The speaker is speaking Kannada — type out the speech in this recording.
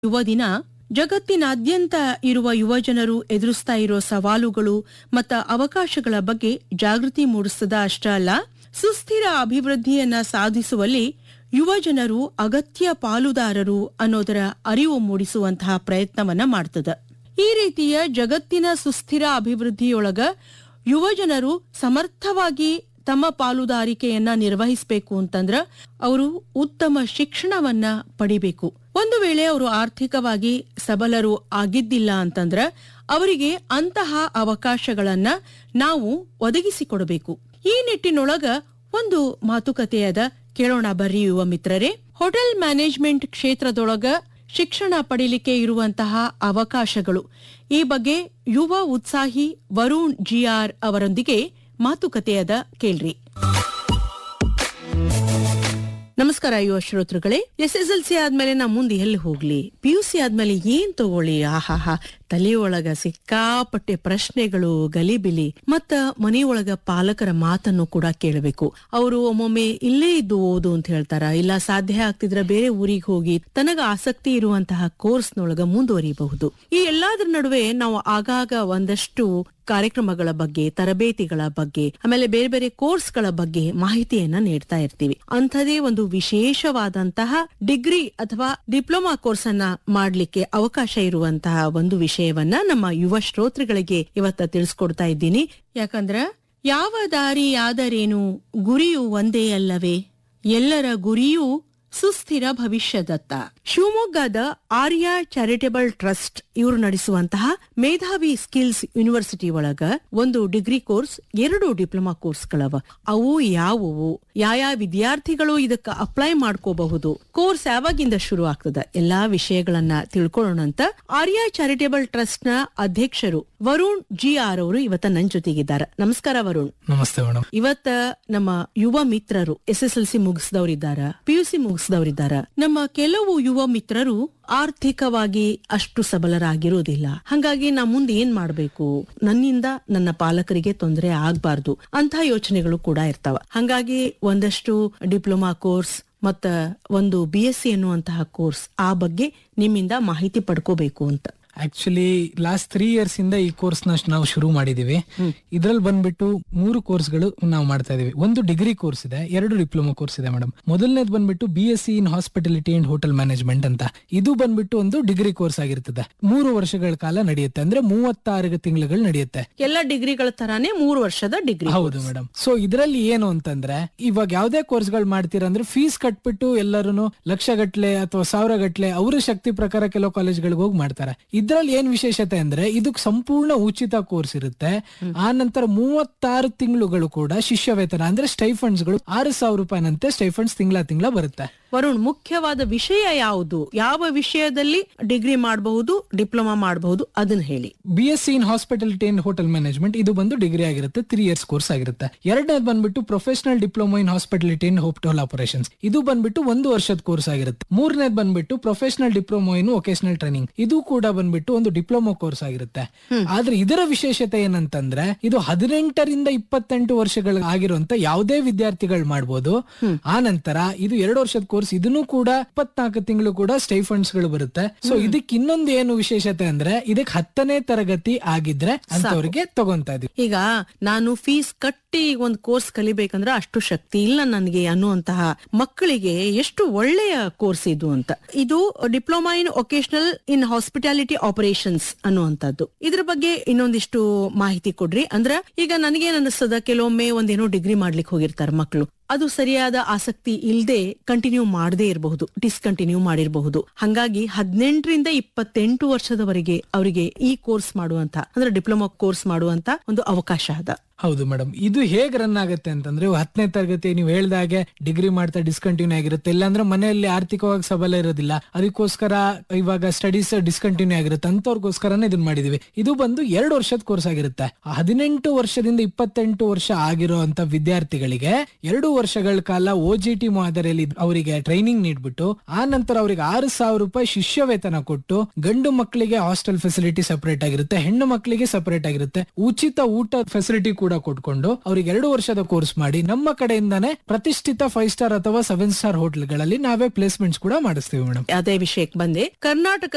ಯುವ ದಿನ ಜಗತ್ತಿನಾದ್ಯಂತ ಇರುವ ಯುವಜನರು ಎದುರಿಸ್ತಾ ಇರೋ ಸವಾಲುಗಳು ಮತ್ತ ಅವಕಾಶಗಳ ಬಗ್ಗೆ ಜಾಗೃತಿ ಮೂಡಿಸದ ಅಷ್ಟ ಅಲ್ಲ ಸುಸ್ಥಿರ ಅಭಿವೃದ್ಧಿಯನ್ನ ಸಾಧಿಸುವಲ್ಲಿ ಯುವಜನರು ಅಗತ್ಯ ಪಾಲುದಾರರು ಅನ್ನೋದರ ಅರಿವು ಮೂಡಿಸುವಂತಹ ಪ್ರಯತ್ನವನ್ನ ಮಾಡ್ತದ ಈ ರೀತಿಯ ಜಗತ್ತಿನ ಸುಸ್ಥಿರ ಅಭಿವೃದ್ಧಿಯೊಳಗ ಯುವಜನರು ಸಮರ್ಥವಾಗಿ ತಮ್ಮ ಪಾಲುದಾರಿಕೆಯನ್ನ ನಿರ್ವಹಿಸಬೇಕು ಅಂತಂದ್ರ ಅವರು ಉತ್ತಮ ಶಿಕ್ಷಣವನ್ನ ಪಡಿಬೇಕು ಒಂದು ವೇಳೆ ಅವರು ಆರ್ಥಿಕವಾಗಿ ಸಬಲರು ಆಗಿದ್ದಿಲ್ಲ ಅಂತಂದ್ರ ಅವರಿಗೆ ಅಂತಹ ಅವಕಾಶಗಳನ್ನ ನಾವು ಒದಗಿಸಿಕೊಡಬೇಕು ಈ ನಿಟ್ಟಿನೊಳಗ ಒಂದು ಮಾತುಕತೆಯದ ಕೇಳೋಣ ಬರ್ರಿ ಯುವ ಮಿತ್ರರೇ ಹೋಟೆಲ್ ಮ್ಯಾನೇಜ್ಮೆಂಟ್ ಕ್ಷೇತ್ರದೊಳಗ ಶಿಕ್ಷಣ ಪಡಿಲಿಕ್ಕೆ ಇರುವಂತಹ ಅವಕಾಶಗಳು ಈ ಬಗ್ಗೆ ಯುವ ಉತ್ಸಾಹಿ ವರುಣ್ ಜಿಆರ್ ಅವರೊಂದಿಗೆ ಮಾತುಕತೆಯದ ಕೇಳ್ರಿ ನಮಸ್ಕಾರ ಯುವ ಶ್ರೋತೃಗಳೇ ಎಸ್ ಎಸ್ ಎಲ್ ಸಿ ಆದ್ಮೇಲೆ ನಾ ಮುಂದೆ ಎಲ್ಲಿ ಹೋಗ್ಲಿ ಪಿ ಯು ಸಿ ಆದ್ಮೇಲೆ ಏನ್ ತಗೊಳ್ಳಿ ಆಹಾಹಾ ತಲೆಯೊಳಗ ಸಿಕ್ಕಾಪಟ್ಟೆ ಪ್ರಶ್ನೆಗಳು ಗಲಿಬಿಲಿ ಮತ್ತ ಮನೆಯೊಳಗ ಪಾಲಕರ ಮಾತನ್ನು ಕೂಡ ಕೇಳಬೇಕು ಅವರು ಒಮ್ಮೊಮ್ಮೆ ಇಲ್ಲೇ ಇದ್ದು ಓದು ಅಂತ ಹೇಳ್ತಾರ ಇಲ್ಲ ಸಾಧ್ಯ ಆಗ್ತಿದ್ರ ಬೇರೆ ಊರಿಗೆ ಹೋಗಿ ತನಗ ಆಸಕ್ತಿ ಇರುವಂತಹ ಕೋರ್ಸ್ನೊಳಗ ಮುಂದುವರಿಯಬಹುದು ಈ ಎಲ್ಲಾದ್ರ ನಡುವೆ ನಾವು ಆಗಾಗ ಒಂದಷ್ಟು ಕಾರ್ಯಕ್ರಮಗಳ ಬಗ್ಗೆ ತರಬೇತಿಗಳ ಬಗ್ಗೆ ಆಮೇಲೆ ಬೇರೆ ಬೇರೆ ಕೋರ್ಸ್ಗಳ ಬಗ್ಗೆ ಮಾಹಿತಿಯನ್ನ ನೀಡ್ತಾ ಇರ್ತೀವಿ ಅಂಥದೇ ಒಂದು ವಿಶೇಷವಾದಂತಹ ಡಿಗ್ರಿ ಅಥವಾ ಡಿಪ್ಲೊಮಾ ಕೋರ್ಸ್ ಅನ್ನ ಮಾಡ್ಲಿಕ್ಕೆ ಅವಕಾಶ ಇರುವಂತಹ ಒಂದು ವಿಷಯವನ್ನ ನಮ್ಮ ಯುವ ಶ್ರೋತೃಗಳಿಗೆ ಇವತ್ತ ತಿಳಿಸ್ಕೊಡ್ತಾ ಇದ್ದೀನಿ ಯಾಕಂದ್ರ ಯಾವ ದಾರಿಯಾದರೇನು ಗುರಿಯು ಒಂದೇ ಅಲ್ಲವೇ ಎಲ್ಲರ ಗುರಿಯೂ ಸುಸ್ಥಿರ ಭವಿಷ್ಯದತ್ತ ಶಿವಮೊಗ್ಗದ ಆರ್ಯ ಚಾರಿಟೇಬಲ್ ಟ್ರಸ್ಟ್ ಇವರು ನಡೆಸುವಂತಹ ಮೇಧಾವಿ ಸ್ಕಿಲ್ಸ್ ಯೂನಿವರ್ಸಿಟಿ ಒಳಗ ಒಂದು ಡಿಗ್ರಿ ಕೋರ್ಸ್ ಎರಡು ಡಿಪ್ಲೊಮಾ ಕೋರ್ಸ್ಗಳವ ಅವು ಯಾವುವು ಯಾವ ವಿದ್ಯಾರ್ಥಿಗಳು ಇದಕ್ಕ ಅಪ್ಲೈ ಮಾಡ್ಕೋಬಹುದು ಕೋರ್ಸ್ ಯಾವಾಗಿಂದ ಶುರು ಆಗ್ತದ ಎಲ್ಲಾ ವಿಷಯಗಳನ್ನ ತಿಳ್ಕೊಳ್ಳೋಣಂತ ಆರ್ಯ ಚಾರಿಟೇಬಲ್ ಟ್ರಸ್ಟ್ ನ ಅಧ್ಯಕ್ಷರು ವರುಣ್ ಜಿ ಆರ್ ಅವರು ಇವತ್ತ ನನ್ ಜೊತೆಗಿದ್ದಾರೆ ನಮಸ್ಕಾರ ವರುಣ್ ನಮಸ್ತೆ ಮೇಡಮ್ ಇವತ್ತ ನಮ್ಮ ಯುವ ಮಿತ್ರರು ಎಸ್ ಎಸ್ ಎಲ್ ಸಿ ಮುಗಿಸಿದವರಿದ್ದಾರ ಪಿಯುಸಿ ಮುಗಿಸಿದವರಿದ್ದಾರ ನಮ್ಮ ಕೆಲವು ಯುವ ಮಿತ್ರರು ಆರ್ಥಿಕವಾಗಿ ಅಷ್ಟು ಸಬಲರಾಗಿರೋದಿಲ್ಲ ಹಂಗಾಗಿ ನಾ ಮುಂದೆ ಏನ್ ಮಾಡ್ಬೇಕು ನನ್ನಿಂದ ನನ್ನ ಪಾಲಕರಿಗೆ ತೊಂದರೆ ಆಗ್ಬಾರ್ದು ಅಂತ ಯೋಚನೆಗಳು ಕೂಡ ಇರ್ತಾವ ಹಂಗಾಗಿ ಒಂದಷ್ಟು ಡಿಪ್ಲೊಮಾ ಕೋರ್ಸ್ ಮತ್ತ ಒಂದು ಬಿ ಎಸ್ ಸಿ ಅನ್ನುವಂತಹ ಕೋರ್ಸ್ ಆ ಬಗ್ಗೆ ನಿಮ್ಮಿಂದ ಮಾಹಿತಿ ಪಡ್ಕೋಬೇಕು ಅಂತ ಆಕ್ಚುಲಿ ಲಾಸ್ಟ್ ತ್ರೀ ಇಯರ್ಸ್ ಇಂದ ಈ ಕೋರ್ಸ್ ನ ನಾವು ಶುರು ಮಾಡಿದೀವಿ ಇದ್ರಲ್ಲಿ ಬಂದ್ಬಿಟ್ಟು ಮೂರು ಕೋರ್ಸ್ಗಳು ನಾವು ಮಾಡ್ತಾ ಇದೀವಿ ಒಂದು ಡಿಗ್ರಿ ಕೋರ್ಸ್ ಇದೆ ಎರಡು ಡಿಪ್ಲೊಮಾ ಕೋರ್ಸ್ ಇದೆ ಮೇಡಮ್ ಮೊದಲನೇದು ಬಂದ್ಬಿಟ್ಟು B S C in hospitality and hotel management ಅಂತ ಇದು ಬಂದ್ಬಿಟ್ಟು ಒಂದು ಡಿಗ್ರಿ ಕೋರ್ಸ್ ಆಗಿರ್ತದೆ ಮೂರು ವರ್ಷಗಳ ಕಾಲ ನಡೆಯುತ್ತೆ ಅಂದ್ರೆ ಮೂವತ್ತಾರು ತಿಂಗಳುಗಳು ನಡೆಯುತ್ತೆ ಎಲ್ಲ ಡಿಗ್ರಿಗಳ ತರಾನೇ ಮೂರು ವರ್ಷದ ಡಿಗ್ರಿ ಹೌದು ಮೇಡಮ್ ಸೊ ಇದರಲ್ಲಿ ಏನು ಅಂತಂದ್ರೆ ಇವಾಗ ಯಾವ್ದೇ ಕೋರ್ಸ್ ಗಳು ಮಾಡ್ತೀರಾ ಅಂದ್ರೆ ಫೀಸ್ ಕಟ್ಬಿಟ್ಟು ಎಲ್ಲರೂ ಲಕ್ಷ ಗಟ್ಲೆ ಅಥವಾ ಸಾವಿರ ಗಟ್ಲೆ ಅವರ ಶಕ್ತಿ ಪ್ರಕಾರ ಕೆಲವು ಕಾಲೇಜ್ಗಳಿಗೆ ಹೋಗಿ ಮಾಡ್ತಾರೆ ಇದ್ರಲ್ಲಿ ಏನ್ ವಿಶೇಷತೆ ಅಂದ್ರೆ ಇದಕ್ ಸಂಪೂರ್ಣ ಉಚಿತ ಕೋರ್ಸ್ ಇರುತ್ತೆ ಆ ನಂತರ ಮೂವತ್ತಾರು ತಿಂಗಳುಗಳು ಕೂಡ ಶಿಷ್ಯ ವೇತನ ಅಂದ್ರೆ ಸ್ಟೈಫಂಡ್ಸ್ ಗಳು ಆರು ಸಾವಿರ ರೂಪಾಯಿನಂತೆ ಸ್ಟೈಫಂಡ್ಸ್ ತಿಂಗಳ ತಿಂಗಳ ಬರುತ್ತೆ ವರುಣ್ ಮುಖ್ಯವಾದ ವಿಷಯ ಯಾವುದು ಯಾವ ವಿಷಯದಲ್ಲಿ ಡಿಗ್ರಿ ಮಾಡಬಹುದು ಡಿಪ್ಲೊಮಾ ಮಾಡಬಹುದು ಅದನ್ನ ಹೇಳಿ B S C in hospitality and hotel management ಇದು ಬಂದು ಡಿಗ್ರಿ ಆಗಿರುತ್ತೆ ತ್ರೀ ಇಯರ್ಸ್ ಕೋರ್ಸ್ ಆಗಿರುತ್ತೆ ಎರಡನೇದು ಬಂದ್ಬಿಟ್ಟು professional diploma in hospitality and hotel operations ಇದು ಬಂದ್ಬಿಟ್ಟು ಒಂದು ವರ್ಷದ ಕೋರ್ಸ್ ಆಗಿರುತ್ತೆ ಮೂರನೇದು ಬಂದ್ಬಿಟ್ಟು professional diploma in vocational training ಇದು ಕೂಡ ಬಂದ್ಬಿಟ್ಟು ಒಂದು ಡಿಪ್ಲೊಮಾ ಕೋರ್ಸ್ ಆಗಿರುತ್ತೆ ಆದ್ರೆ ಇದರ ವಿಶೇಷತೆ ಏನಂತಂದ್ರೆ ಇದು ಹದಿನೆಂಟರಿಂದ ಇಪ್ಪತ್ತೆಂಟು ವರ್ಷಗಳ ಆಗಿರುವಂತ ಯಾವುದೇ ವಿದ್ಯಾರ್ಥಿಗಳು ಮಾಡ್ಬೋದು ಆ ನಂತರ ಇದು ಎರಡು ವರ್ಷದ ಕೋರ್ಸ್ ಇದನ್ನು ಕೂಡ ಇಪ್ಪತ್ನಾಲ್ಕು ತಿಂಗಳು ಕೂಡ ಸ್ಟೈಫಂಡ್ಸ್ ಗಳು ಬರುತ್ತೆ ಸೊ ಇದಕ್ಕೆ ಇನ್ನೊಂದು ಏನು ವಿಶೇಷತೆ ಅಂದ್ರೆ ಇದಕ್ಕೆ ಹತ್ತನೇ ತರಗತಿ ಆಗಿದ್ರೆ ಅಂತವ್ರಿಗೆ ತಗೊಂತಾ ಇದೀವಿ ಈಗ ನಾನು ಫೀಸ್ ಕಟ್ಟಿ ಒಂದು ಕೋರ್ಸ್ ಕಲಿಬೇಕಂದ್ರೆ ಅಷ್ಟು ಶಕ್ತಿ ಇಲ್ಲ ನನಗೆ ಅನ್ನುವಂತಹ ಮಕ್ಕಳಿಗೆ ಎಷ್ಟು ಒಳ್ಳೆಯ ಕೋರ್ಸ್ ಇದು ಅಂತ ಇದು diploma in vocational in hospitality operations ಅನ್ನುವಂಥದ್ದು ಇದ್ರ ಬಗ್ಗೆ ಇನ್ನೊಂದಿಷ್ಟು ಮಾಹಿತಿ ಕೊಡ್ರಿ ಅಂದ್ರ ಈಗ ನನಗೇನ್ ಅನಿಸ್ತದ ಕೆಲವೊಮ್ಮೆ ಒಂದೇನೋ ಡಿಗ್ರಿ ಮಾಡ್ಲಿಕ್ಕೆ ಹೋಗಿರ್ತಾರೆ ಮಕ್ಕಳು ಅದು ಸರಿಯಾದ ಆಸಕ್ತಿ ಇಲ್ಲದೆ ಕಂಟಿನ್ಯೂ ಮಾಡದೇ ಇರಬಹುದು ಡಿಸ್ಕಂಟಿನ್ಯೂ ಮಾಡಿರಬಹುದು ಹಂಗಾಗಿ ಹದಿನೆಂಟರಿಂದ ಇಪ್ಪತ್ತೆಂಟು ವರ್ಷದವರೆಗೆ ಅವರಿಗೆ ಈ ಕೋರ್ಸ್ ಮಾಡುವಂತ ಅಂದ್ರೆ ಡಿಪ್ಲೊಮಾ ಕೋರ್ಸ್ ಮಾಡುವಂತ ಒಂದು ಅವಕಾಶ ಅದ ಹೌದು ಮೇಡಮ್ ಇದು ಹೇಗ್ ರನ್ ಆಗುತ್ತೆ ಅಂತಂದ್ರೆ ಇವಾಗ ಹತ್ತನೇ ತರಗತಿ ನೀವು ಹೇಳ್ದಾಗೆ ಡಿಗ್ರಿ ಮಾಡ್ತಾ ಡಿಸ್ಕಂಟಿನ್ಯೂ ಆಗಿರುತ್ತೆ ಇಲ್ಲಾಂದ್ರೆ ಮನೆಯಲ್ಲಿ ಆರ್ಥಿಕವಾಗಿ ಸಬಲ ಇರೋದಿಲ್ಲ ಅದಕ್ಕೋಸ್ಕರ ಇವಾಗ ಸ್ಟಡೀಸ್ ಡಿಸ್ಕಂಟಿನ್ಯೂ ಆಗಿರುತ್ತೆ ಅಂತವ್ರಿಗೋಸ್ಕರನೇ ಇದನ್ನ ಮಾಡಿದೀವಿ ಇದು ಬಂದು ಎರಡು ವರ್ಷದ ಕೋರ್ಸ್ ಆಗಿರುತ್ತೆ ಆ ಹದಿನೆಂಟು ವರ್ಷದಿಂದ ಇಪ್ಪತ್ತೆಂಟು ವರ್ಷ ಆಗಿರೋ ಅಂತ ವಿದ್ಯಾರ್ಥಿಗಳಿಗೆ ಎರಡು ವರ್ಷಗಳ ಕಾಲ ಓ ಜಿ ಟಿ ಮಾದರಿಯಲ್ಲಿ ಅವರಿಗೆ ಟ್ರೈನಿಂಗ್ ನೀಡ್ಬಿಟ್ಟು ಆ ನಂತರ ಅವರಿಗೆ ಆರು ಸಾವಿರ ರೂಪಾಯಿ ಶಿಷ್ಯ ವೇತನ ಕೊಟ್ಟು ಗಂಡು ಮಕ್ಕಳಿಗೆ ಹಾಸ್ಟೆಲ್ ಫೆಸಿಲಿಟಿ ಸಪರೇಟ್ ಆಗಿರುತ್ತೆ ಹೆಣ್ಣು ಮಕ್ಕಳಿಗೆ ಸಪರೇಟ್ ಆಗಿರುತ್ತೆ ಉಚಿತ ಊಟ ಫೆಸಿಲಿಟಿ ಕೂಡ ಕೊಟ್ಕೊಂಡು ಅವ್ರಿಗೆ ಎರಡು ವರ್ಷದ ಕೋರ್ಸ್ ಮಾಡಿ ನಮ್ಮ ಕಡೆಯಿಂದಾನೇ ಪ್ರತಿಷ್ಠಿತ ಫೈವ್ ಸ್ಟಾರ್ ಅಥವಾ ಸೆವೆನ್ ಸ್ಟಾರ್ ಹೋಟೆಲ್ಗಳಲ್ಲಿ ನಾವೇ ಪ್ಲೇಸ್ಮೆಂಟ್ಸ್ ಕೂಡ ಮಾಡಿಸ್ತೀವಿ ಮೇಡಮ್ ಅದೇ ವಿಷಯಕ್ಕೆ ಬಂದೆ ಕರ್ನಾಟಕ